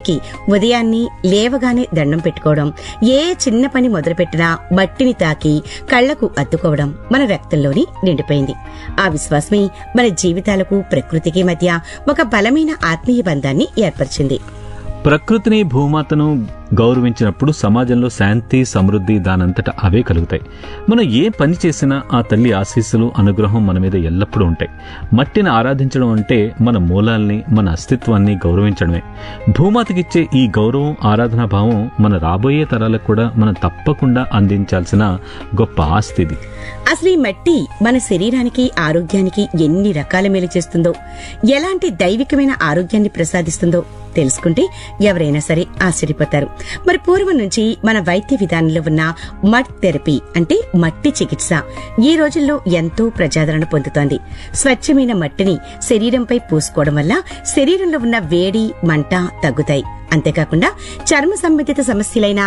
మట్టికి ఉదయాన్నే లేవగానే దండం పెట్టుకోవడం ఏ చిన్న పని మొదలుపెట్టినా మట్టిని తాకి కళ్లకు అద్దుకోవడం మన రక్తంలోని నిండిపోయింది ఆ విశ్వాసమే మన జీవితాలకు ప్రకృతికి మధ్య ఒక బలమైన ఆత్మీయ బంధాన్ని ఏర్పరిచింది ప్రకృతిని భూమాతను గౌరవించినప్పుడు సమాజంలో శాంతి సమృద్ధి దానంతట అవే కలుగుతాయి మనం ఏ పని చేసినా ఆ తల్లి ఆశీస్సులు అనుగ్రహం మన మీద ఎల్లప్పుడూ ఉంటాయి మట్టిని ఆరాధించడం అంటే మన మూలాల్ని మన అస్తిత్వాన్ని గౌరవించడమే భూమాతకిచ్చే ఈ గౌరవం ఆరాధనా భావం మన రాబోయే తరాలకు కూడా మనం తప్పకుండా అందించాల్సిన గొప్ప ఆస్తి ఇది అసలు ఈ మట్టి మన శరీరానికి ఆరోగ్యానికి ఎన్ని రకాల మేలు చేస్తుందో ఎలాంటి దైవికమైన ఆరోగ్యాన్ని ప్రసాదిస్తుందో తెలుసుకుంటే ఎవరైనా సరే ఆశ్చర్యపోతారు మరి పూర్వం నుంచి మన వైద్య విధానంలో ఉన్న మడ్ థెరపీ అంటే మట్టి చికిత్స ఈ రోజుల్లో ఎంతో ప్రజాదరణ పొందుతోంది స్వచ్ఛమైన మట్టిని శరీరంపై పూసుకోవడం వల్ల శరీరంలో ఉన్న వేడి మంట తగ్గుతాయి అంతేకాకుండా చర్మ సంబంధిత సమస్యలైన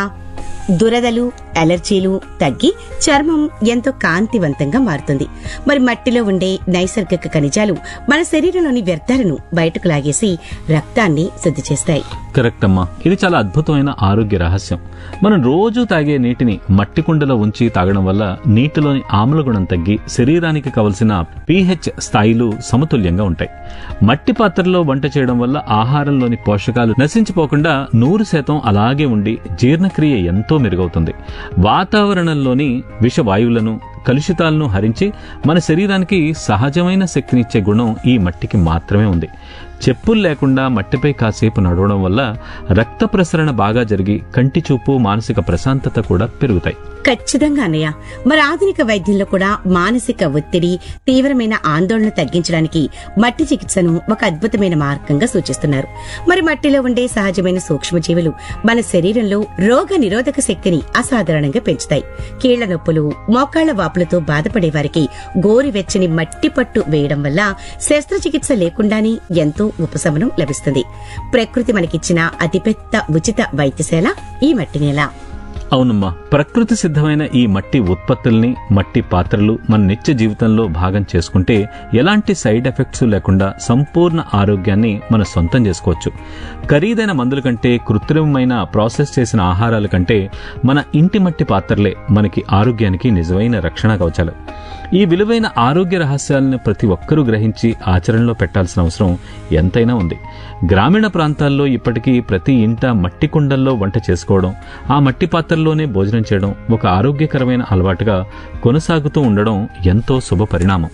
దురదలు అలర్జీలు తగ్గి చర్మం ఎంతో కాంతివంతంగా మారుతుంది మరి మట్టిలో ఉండే నైసర్గిక ఖనిజాలు మన శరీరంలోని వ్యర్థాలను బయటకు లాగేసి రక్తాన్ని శుద్ధి చేస్తాయి కరెక్ట్ అమ్మా ఇది చాలా అద్భుతమైన ఆరోగ్య రహస్యం మనం రోజు తాగే నీటిని మట్టి కుండలో ఉంచి తాగడం వల్ల నీటిలోని ఆమ్ల గుణం తగ్గి శరీరానికి కావలసిన పీహెచ్ స్థాయిలు సమతుల్యంగా ఉంటాయి మట్టి పాత్రలో వంట చేయడం వల్ల ఆహారంలోని పోషకాలు నశించిపోకుండా నూరు శాతం అలాగే ఉండి జీర్ణక్రియ ఎంతో మెరుగవుతుంది వాతావరణంలోని విషవాయువులను కలుషితాలను హరించి మన శరీరానికి సహజమైన శక్తినిచ్చే గుణం ఈ మట్టికి మాత్రమే ఉంది చెప్పులు లేకుండా మట్టిపై కాసేపు నడవడం వల్ల రక్త ప్రసరణ బాగా జరిగి కంటి చూపు మానసిక ప్రశాంతత కూడా పెరుగుతాయి ఖచ్చితంగా అన్నయ్య మరి ఆధునిక వైద్యంలో కూడా మానసిక ఒత్తిడి తీవ్రమైన ఆందోళన తగ్గించడానికి మట్టి చికిత్సను ఒక అద్భుతమైన మార్గంగా సూచిస్తున్నారు మరి మట్టిలో ఉండే సహజమైన సూక్ష్మజీవులు మన శరీరంలో రోగ నిరోధక శక్తిని అసాధారణంగా పెంచుతాయి కీళ్ల నొప్పులు మోకాళ్ల వాపులతో బాధపడే వారికి గోరువెచ్చని మట్టి పట్టు వేయడం వల్ల శస్త్రచికిత్స లేకుండానే ఎంతో ఉపశమనం లభిస్తుంది ప్రకృతి మనకిచ్చిన అతిపెద్ద ఉచిత వైద్యశాల ఈ మట్టి నేల అవునమ్మా ప్రకృతి సిద్ధమైన ఈ మట్టి ఉత్పత్తుల్ని మట్టి పాత్రలు మన నిత్య జీవితంలో భాగం చేసుకుంటే ఎలాంటి సైడ్ ఎఫెక్ట్స్ లేకుండా సంపూర్ణ ఆరోగ్యాన్ని మనం సొంతం చేసుకోవచ్చు ఖరీదైన మందుల కంటే కృత్రిమమైన ప్రాసెస్ చేసిన ఆహారాల కంటే మన ఇంటి మట్టి పాత్రలే మనకి ఆరోగ్యానికి నిజమైన రక్షణ కవచాలు ఈ విలువైన ఆరోగ్య రహస్యాలను ప్రతి ఒక్కరూ గ్రహించి ఆచరణలో పెట్టాల్సిన అవసరం ఎంతైనా ఉంది గ్రామీణ ప్రాంతాల్లో ఇప్పటికీ ప్రతి ఇంట మట్టి కుండల్లో వంట చేసుకోవడం ఆ మట్టి పాత్రల్లోనే భోజనం చేయడం ఒక ఆరోగ్యకరమైన అలవాటుగా కొనసాగుతూ ఉండడం ఎంతో శుభ పరిణామం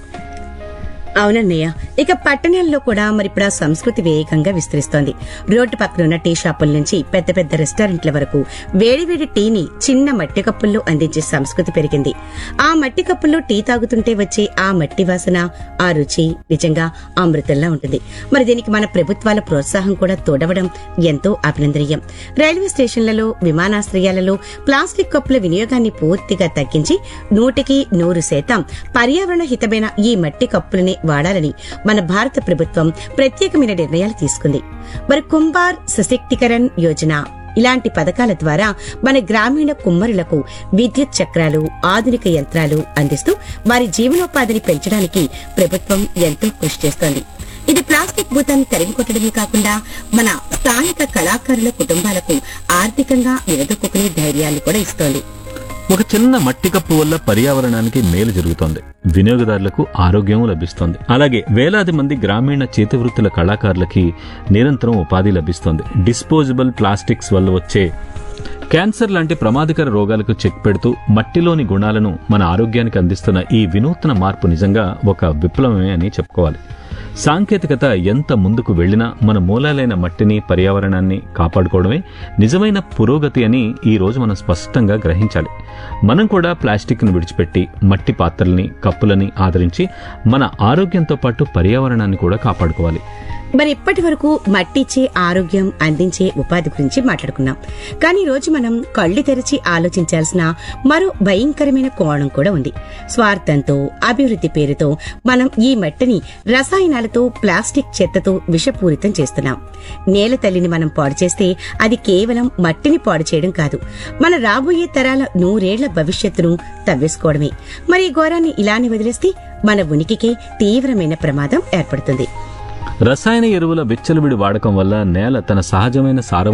అవునన్నయ్య ఇక పట్టణాల్లో కూడా మరి ఇప్పుడు ఆ సంస్కృతి వేగంగా విస్తరిస్తోంది రోడ్డు పక్కన ఉన్న టీ షాపుల నుంచి పెద్ద పెద్ద రెస్టారెంట్ల వరకు వేడివేడి టీని చిన్న మట్టి కప్పుల్లో అందించే సంస్కృతి పెరిగింది ఆ మట్టి కప్పుల్లో టీ తాగుతుంటే వచ్చే ఆ మట్టి వాసన ఆ రుచి నిజంగా అమృతంలా ఉంటుంది మరి దీనికి మన ప్రభుత్వాల ప్రోత్సాహం కూడా తోడవడం ఎంతో అభినందనీయం రైల్వే స్టేషన్లలో విమానాశ్రయాలలో ప్లాస్టిక్ కప్పుల వినియోగాన్ని పూర్తిగా తగ్గించి నూటికి నూరు శాతం పర్యావరణ హితమైన ఈ మట్టి కప్పులని వాడాలని మన భారత ప్రభుత్వం ప్రత్యేకమైన నిర్ణయాలు తీసుకుంది మరి కుంభార్ సశక్తికరణ్ యోజన ఇలాంటి పథకాల ద్వారా మన గ్రామీణ కుమ్మరులకు విద్యుత్ చక్రాలు ఆధునిక యంత్రాలు అందిస్తూ వారి జీవనోపాధిని పెంచడానికి ప్రభుత్వం ఎంతో కృషి చేస్తోంది ఇది ప్లాస్టిక్ భూతాన్ని తరిమికొట్టడమే కాకుండా మన స్థానిక కళాకారుల కుటుంబాలకు ఆర్థికంగా నిలదొక్కునే ధైర్యాన్ని కూడా ఇస్తోంది ఒక చిన్న మట్టి కప్పు వల్ల పర్యావరణానికి మేలు జరుగుతోంది వినియోగదారులకు ఆరోగ్యం లభిస్తోంది అలాగే వేలాది మంది గ్రామీణ చేతివృత్తుల కళాకారులకి నిరంతరం ఉపాధి లభిస్తోంది డిస్పోజబుల్ ప్లాస్టిక్స్ వల్ల వచ్చే క్యాన్సర్ లాంటి ప్రమాదకర రోగాలకు చెక్ పెడుతూ మట్టిలోని గుణాలను మన ఆరోగ్యానికి అందిస్తున్న ఈ వినూత్న మార్పు నిజంగా ఒక విప్లవమే అని చెప్పుకోవాలి సాంకేతికత ఎంత ముందుకు వెళ్ళినా మన మూలాలైన మట్టిని పర్యావరణాన్ని కాపాడుకోవడమే నిజమైన పురోగతి అని ఈ రోజు మనం స్పష్టంగా గ్రహించాలి మనం కూడా ప్లాస్టిక్ను విడిచిపెట్టి మట్టి పాత్రల్ని కప్పులని ఆదరించి మన ఆరోగ్యంతో పాటు పర్యావరణాన్ని కూడా కాపాడుకోవాలి మరి ఇప్పటి వరకు మట్టిచ్చే ఆరోగ్యం అందించే ఉపాధి గురించి మాట్లాడుకున్నాం కానీ ఈ రోజు మనం కళ్ళు తెరిచి ఆలోచించాల్సిన మరో భయంకరమైన కోణం కూడా ఉంది స్వార్థంతో అభివృద్ధి పేరుతో మనం ఈ మట్టిని రసాయనాలతో ప్లాస్టిక్ చెత్తతో విషపూరితం చేస్తున్నాం నేల తల్లిని మనం పాడు చేస్తే అది కేవలం మట్టిని పాడు చేయడం కాదు మన రాబోయే తరాల నూరేళ్ల భవిష్యత్తును తవ్వేసుకోవడమే మరి ఈ ఘోరాన్ని ఇలానే వదిలేస్తే మన ఉనికికే తీవ్రమైన ప్రమాదం ఏర్పడుతుంది రసాయన ఎరువుల విచ్చలవిడి వాడకం వల్ల నేల తన సహజమైన సారం